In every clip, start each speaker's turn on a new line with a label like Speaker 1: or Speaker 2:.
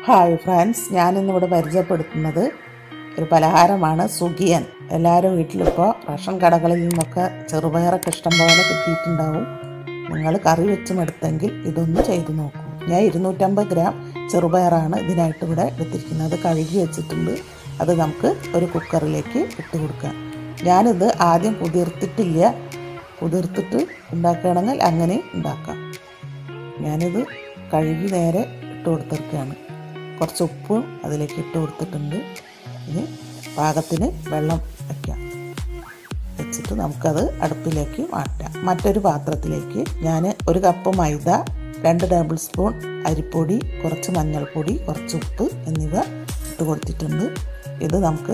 Speaker 1: hi friends ഞാനിന്നിവിടെ പരിചയപ്പെടുത്തുന്നത് ഒരു പലഹാരമാണ് സുഗിയൻ എല്ലാവരും വീട്ടിലിപ്പോൾ റേഷൻ കടകളിൽ നിന്നൊക്കെ ചെറുപയറൊക്കെ ഇഷ്ടം പോലെ കിട്ടിയിട്ടുണ്ടാവും നിങ്ങൾ കറി വെച്ചും എടുത്തെങ്കിൽ ഇതൊന്ന് ചെയ്തു നോക്കൂ ഞാൻ ഇരുന്നൂറ്റമ്പത് ഗ്രാം ചെറുപയറാണ് ഇതിനായിട്ട് ഇവിടെ എടുത്തിരിക്കുന്നത് കഴുകി വെച്ചിട്ടുണ്ട് അത് നമുക്ക് ഒരു കുക്കറിലേക്ക് ഇട്ട് കൊടുക്കാം ഞാനിത് ആദ്യം കുതിർത്തിട്ടില്ല കുതിർത്തിട്ട് ഉണ്ടാക്കുകയാണെങ്കിൽ അങ്ങനെ ഉണ്ടാക്കാം ഞാനിത് കഴുകി നേരെ ഇട്ട് കൊടുത്തിരിക്കുകയാണ് കുറച്ച് ഉപ്പും അതിലേക്ക് ഇട്ട് കൊടുത്തിട്ടുണ്ട് ഇനി പാകത്തിന് വെള്ളം വയ്ക്കാം വെച്ചിട്ട് നമുക്കത് അടുപ്പിലേക്ക് മാറ്റാം മറ്റൊരു പാത്രത്തിലേക്ക് ഞാൻ ഒരു കപ്പ് മൈദ രണ്ട് ടേബിൾ സ്പൂൺ അരിപ്പൊടി കുറച്ച് മഞ്ഞൾപ്പൊടി കുറച്ച് ഉപ്പ് എന്നിവ ഇട്ട് കൊടുത്തിട്ടുണ്ട് ഇത് നമുക്ക്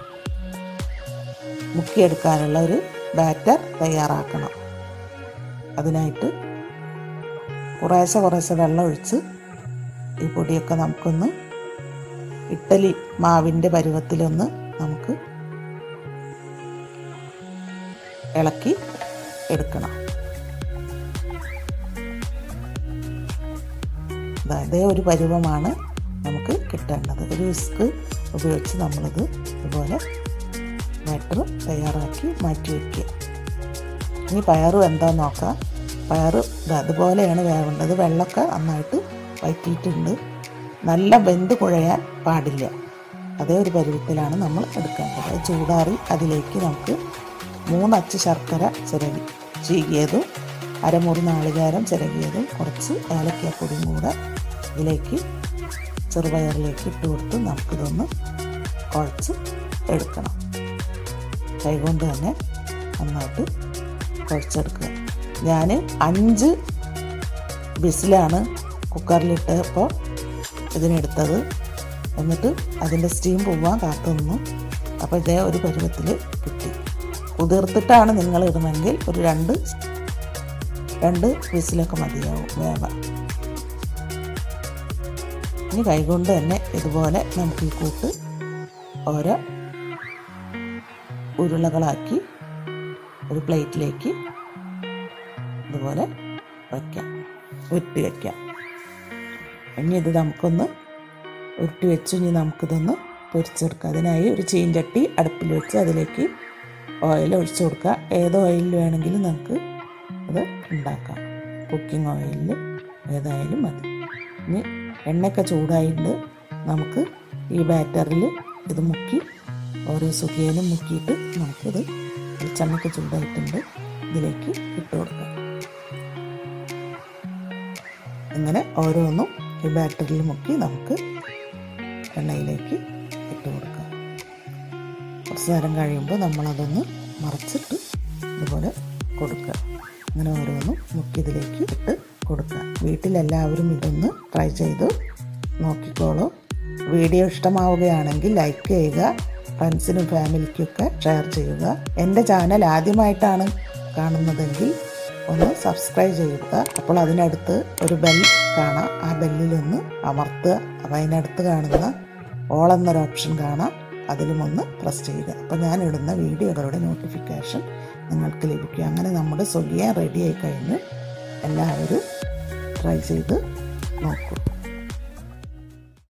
Speaker 1: മുക്കിയെടുക്കാനുള്ള ഒരു ബാറ്റർ തയ്യാറാക്കണം അതിനായിട്ട് കുറേശ്ശെ കുറേശ്ശെ വെള്ളം ഒഴിച്ച് ഈ പൊടിയൊക്കെ നമുക്കൊന്ന് ഇഡ്ഡലി മാവിൻ്റെ പരുവത്തിലൊന്ന് നമുക്ക് ഇളക്കി എടുക്കണം ദാ ഇതേ ഒരു പരുവമാണ് നമുക്ക് കിട്ടേണ്ടത് ഒരു വിസ്ക് ഉപയോഗിച്ച് നമ്മളിത് ഇതുപോലെ ബാറ്റർ തയ്യാറാക്കി മാറ്റി വയ്ക്കുക ഇനി പയറ് എന്താന്ന് നോക്കാം പയറ് ദാ അതുപോലെയാണ് വേവേണ്ടത് വെള്ളമൊക്കെ നന്നായിട്ട് വയറ്റിയിട്ടുണ്ട് നല്ല വെന്ത് കുഴയാൻ പാടില്ല അതേ ഒരു പരുവത്തിലാണ് നമ്മൾ എടുക്കേണ്ടത് അത് ചൂടാറി അതിലേക്ക് നമുക്ക് മൂന്നച്ച് ശർക്കര ചിരകി ചീകിയതും അരമുറി നാളികേരം ചിരകിയതും കുറച്ച് ഏലക്കാപ്പൊടിയും കൂടെ ഇതിലേക്ക് ചെറുപയറിലേക്ക് ഇട്ട് കൊടുത്ത് നമുക്കിതൊന്ന് കുഴച്ച് എടുക്കണം കൈകൊണ്ട് തന്നെ നന്നായിട്ട് കുഴച്ചെടുക്കുക ഞാൻ അഞ്ച് ബിസിലാണ് കുക്കറിലിട്ടപ്പോൾ ഇതിനെടുത്തത് എന്നിട്ട് അതിൻ്റെ സ്റ്റീം പോവാൻ കാത്തു നിന്നു അപ്പോൾ ഇതേ ഒരു പരുവത്തിൽ കിട്ടി കുതിർത്തിട്ടാണ് നിങ്ങൾ ഇടുമെങ്കിൽ ഒരു രണ്ട് രണ്ട് വിസിലൊക്കെ മതിയാവും വേവാൻ ഇനി കൈകൊണ്ട് തന്നെ ഇതുപോലെ നമുക്ക് ഈ കൂട്ട് ഓരോ ഉരുളകളാക്കി ഒരു പ്ലേറ്റിലേക്ക് ഇതുപോലെ വയ്ക്കാം ഉരുട്ടി വയ്ക്കാം ഇനി ഇത് നമുക്കൊന്ന് ഉരുട്ടി വെച്ച് ഇനി നമുക്കിതൊന്ന് പൊരിച്ചെടുക്കാം അതിനായി ഒരു ചീഞ്ചട്ടി അടുപ്പിൽ വെച്ച് അതിലേക്ക് ഓയിൽ ഒഴിച്ചു കൊടുക്കുക ഏത് ഓയിലിൽ വേണമെങ്കിലും നമുക്ക് അത് ഉണ്ടാക്കാം കുക്കിംഗ് ഓയിലിൽ ഏതായാലും മതി ഇനി എണ്ണയൊക്കെ ചൂടായിട്ട് നമുക്ക് ഈ ബാറ്ററിൽ ഇത് മുക്കി ഓരോ സുഖിയനും മുക്കിയിട്ട് നമുക്കിത് വെളിച്ചെണ്ണയ്ക്ക് ചൂടായിട്ടുണ്ട് ഇതിലേക്ക് ഇട്ട് കൊടുക്കാം ഇങ്ങനെ ഓരോന്നും ഈ ബാറ്ററിയിൽ മുക്കി നമുക്ക് എണ്ണയിലേക്ക് ഇട്ട് കൊടുക്കാം കുറച്ച് നേരം കഴിയുമ്പോൾ നമ്മളതൊന്ന് മറച്ചിട്ട് ഇതുപോലെ കൊടുക്കുക അങ്ങനെ ഓരോന്നും മുക്കി ഇതിലേക്ക് ഇട്ട് കൊടുക്കുക വീട്ടിലെല്ലാവരും ഇതൊന്ന് ട്രൈ ചെയ്ത് നോക്കിക്കോളൂ വീഡിയോ ഇഷ്ടമാവുകയാണെങ്കിൽ ലൈക്ക് ചെയ്യുക ഫ്രണ്ട്സിനും ഫാമിലിക്കൊക്കെ ഷെയർ ചെയ്യുക എൻ്റെ ചാനൽ ആദ്യമായിട്ടാണ് കാണുന്നതെങ്കിൽ ഒന്ന് സബ്സ്ക്രൈബ് ചെയ്യുക അപ്പോൾ അതിനടുത്ത് ഒരു ബെൽ കാണാം ആ ബെല്ലിലൊന്ന് അമർത്തുക അപ്പോൾ അതിനടുത്ത് കാണുന്ന ഓൾ എന്നൊരു ഓപ്ഷൻ കാണാം അതിലും ഒന്ന് പ്രസ് ചെയ്യുക അപ്പോൾ ഞാൻ ഇടുന്ന വീഡിയോകളുടെ നോട്ടിഫിക്കേഷൻ നിങ്ങൾക്ക് ലഭിക്കും അങ്ങനെ നമ്മുടെ സ്വകിയ റെഡി ആയി കഴിഞ്ഞ് എല്ലാവരും ട്രൈ ചെയ്ത് നോക്കൂ